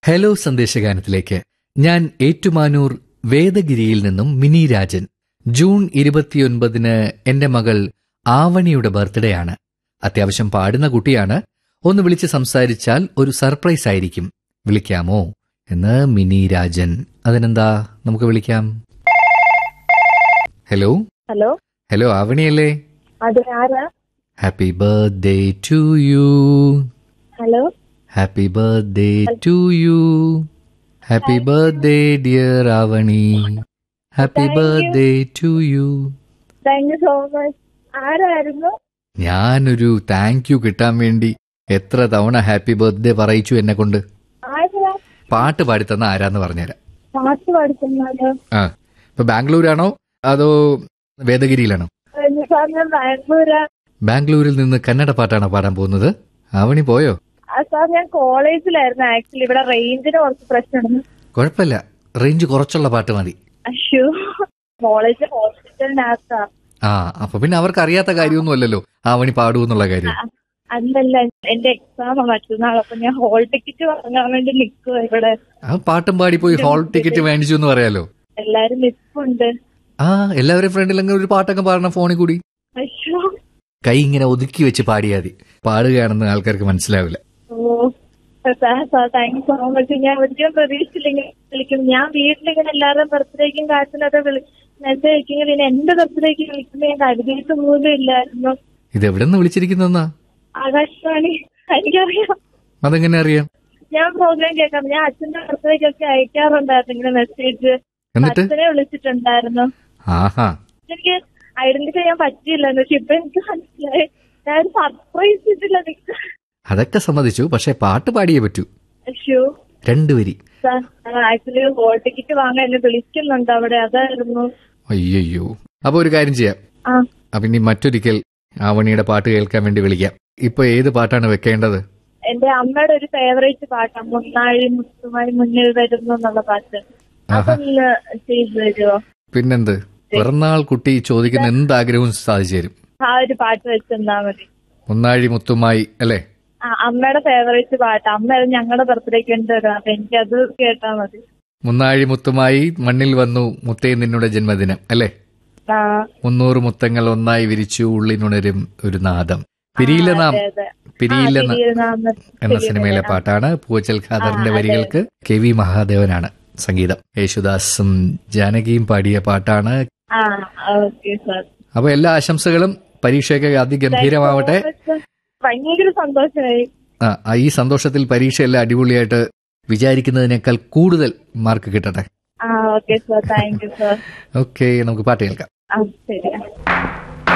Hello സന്ദേശഗാനത്തിലേക്ക് ഞാൻ ഏറ്റുമാനൂർ വേദഗിരിയിൽ നിന്നും mini Rajan June ഇരുപത്തിയൊൻപതിന് എന്റെ മകൾ ആവണിയുടെ ബർത്ത്ഡേ ആണ് അത്യാവശ്യം പാടുന്ന കുട്ടിയാണ് ഒന്ന് വിളിച്ച് സംസാരിച്ചാൽ ഒരു സർപ്രൈസ് ആയിരിക്കും വിളിക്കാമോ എന്ന് മിനി രാജൻ അതിനെന്താ നമുക്ക് വിളിക്കാം ഹലോ ഹലോ ഹലോ ആവണിയല്ലേ അതെ ആരാ happy birthday to you hello happy birthday to you happy birthday dear Avani happy Thank you. Birthday to you thank you so much ആരായിരുന്നു ഞാനൊരു താങ്ക് യു കിട്ടാൻ വേണ്ടി എത്ര തവണ ഹാപ്പി ബർത്ത്ഡേ പറയിച്ചു എന്നെ കൊണ്ട് ആരാ പാട്ട് പാടിത്തന്ന ആരാന്ന് പറഞ്ഞുതരാം പാട്ട് പഠിക്കുന്നത് ആ ഇപ്പൊ ബാംഗ്ലൂരാണോ അതോ വേദഗിരിയിലാണോ സാർ ഞാൻ ബാംഗ്ലൂരാ ബാംഗ്ലൂരിൽ നിന്ന് കന്നഡ പാട്ടാണോ പാടാൻ പോകുന്നത് ആവണി പോയോ ആ, സാർ ഞാൻ കോളേജിലായിരുന്നു ആക്ച്വലി ഇവിടെ റേഞ്ചിന് കുറച്ച് പ്രശ്നമുണ്ട് കുഴപ്പമില്ല റേഞ്ച് കുറച്ചുള്ള പാട്ട് മതി അശ്യോ കോളേജ് ഹോസ്പിറ്റലിനകത്താ ആ അപ്പൊ പിന്നെ അവർക്ക് അറിയാത്ത കാര്യമൊന്നും അല്ലല്ലോ ആവണി പാടൂ എന്നുള്ള കാര്യം ആ, അല്ലല്ല എന്റെ എക്സാം മറ്റന്നാൾ അപ്പൊ ഞാൻ ഹോൾ ടിക്കറ്റ് വാങ്ങാൻ വേണ്ടി നിൽക്കുക ഇവിടെ ആ പാട്ടും പാടി പോയി ഹാൾ ടിക്കറ്റ് മേടിച്ചു എന്ന് പറയാലോ എല്ലാരും നിൽപ്പുണ്ട് ആ എല്ലാവരും ഫ്രണ്ടിൽ അങ്ങനെ ഒരു പാട്ടൊക്കെ പാടണം ഫോണിൽ കൂടി അശ്യോ കൈ ഇങ്ങനെ ഒതുക്കി വെച്ച് പാടിയാൽ മതി പാടുകയാണെന്ന് ആൾക്കാർക്ക് മനസ്സിലാവില്ല oh sir sir thank you so much ഞാൻ ഒരിക്കലും പ്രതീക്ഷിച്ചില്ലെങ്കിൽ വിളിക്കും ഞാൻ വീട്ടിലിങ്ങനെ എല്ലാവരും ബർത്ത്ഡേക്കും കാശിനൊക്കെ വിളി മെസ്സേജ് അയക്കുമെങ്കിൽ പിന്നെ എന്റെ ബർത്ത്ഡേക്ക് വിളിക്കുമ്പോൾ ഞാൻ കരുതിയിട്ട് പോലും ഇല്ലായിരുന്നു ഇത് എവിടെ നിന്ന് വിളിച്ചിരിക്കുന്നെന്നാ ആകാശവാണി എനിക്കറിയാം അതെങ്ങനെ അറിയാം ഞാൻ പ്രോഗ്രാം കേൾക്കാം ഞാൻ അച്ഛന്റെ ബർത്ത്ഡേക്കൊക്കെ അയക്കാറുണ്ടായിരുന്നു ഇങ്ങനെ മെസ്സേജ് എന്നിട്ട് അച്ഛനെ വിളിച്ചിട്ടുണ്ടായിരുന്നു ആഹാ എനിക്ക് ഐഡന്റിഫൈ ചെയ്യാൻ പറ്റിയില്ല പക്ഷെ ഇപ്പൊ എനിക്ക് മനസ്സിലായി ഞാൻ സർപ്രൈസ് ചെയ്തില്ല നിക്ക് അതൊക്കെ സമ്മതിച്ചു പക്ഷെ പാട്ട് പാടിയേ പറ്റൂ അശ്യോ രണ്ടുവരി ആക്ച്വലി ഹോൾ ടിക്കറ്റ് വാങ്ങാൻ എന്നെ വിളിക്കുന്നുണ്ട് അവിടെ അതായിരുന്നു അയ്യോ അപ്പൊ ഒരു കാര്യം ചെയ്യാം ആ അപ്പൊ ഇനി മറ്റൊരിക്കൽ ആവണിയുടെ പാട്ട് കേൾക്കാൻ വേണ്ടി വിളിക്കാം ഇപ്പൊ ഏത് പാട്ടാണ് വെക്കേണ്ടത് എന്റെ അമ്മയുടെ ഒരു ഫേവറേറ്റ് പാട്ടാണ് മുന്നാഴി മുത്തുമായി മുന്നിൽ വരുന്നു എന്നുള്ള പാട്ട് ആഹാ അതൊന്ന് ചെയ്തു തരുമോ പിന്നെന്ത് പിറന്നാൾ കുട്ടി ചോദിക്കുന്ന എന്ത് ആഗ്രഹവും സാധിച്ചു തരും ആ ഒരു പാട്ട് വെച്ചെന്നാ മതി ഒന്നാഴി മുത്തുമായി അല്ലേ ആ അമ്മയുടെ ഫേവറേറ്റ് പാട്ട് അമ്മ അത് ഞങ്ങളുടെ ബർത്ത്ഡേക്ക് ഉണ്ട് തരും അപ്പൊ എനിക്കത് കേട്ടാ മതി മുന്നാഴി മുത്തുമായി മണ്ണിൽ വന്നു മുത്തേ നിന്നുടെ ജന്മദിനം അല്ലേ ആ മുന്നൂറ് മുത്തങ്ങൾ ഒന്നായി വിരിച്ചു ഉള്ളിനുണരും ഒരു നാദം പിരിയില്ല നാം അതെ അതെ പിരിയില്ല ആ, നാം തിരിയുന്ന എന്ന സിനിമയിലെ പാട്ടാണ് പൂച്ചൽ ഖാദറിന്റെ വരികൾക്ക് കെ വി മഹാദേവനാണ് സംഗീതം യേശുദാസും ജാനകിയും പാടിയ പാട്ടാണ് ആ ഓക്കെ സാർ അപ്പൊ എല്ലാ ആശംസകളും പരീക്ഷയൊക്കെ അതിഗംഭീരമാവട്ടെ ഭയങ്കര സന്തോഷമായി ആ, ആ, ഈ സന്തോഷത്തിൽ പരീക്ഷയെല്ലാം അടിപൊളിയായിട്ട് വിചാരിക്കുന്നതിനേക്കാൾ കൂടുതൽ മാർക്ക് കിട്ടട്ടെ ആ okay sir thank you sir okay നമുക്ക് പാട്ട് കേൾക്കാം ആ ശരി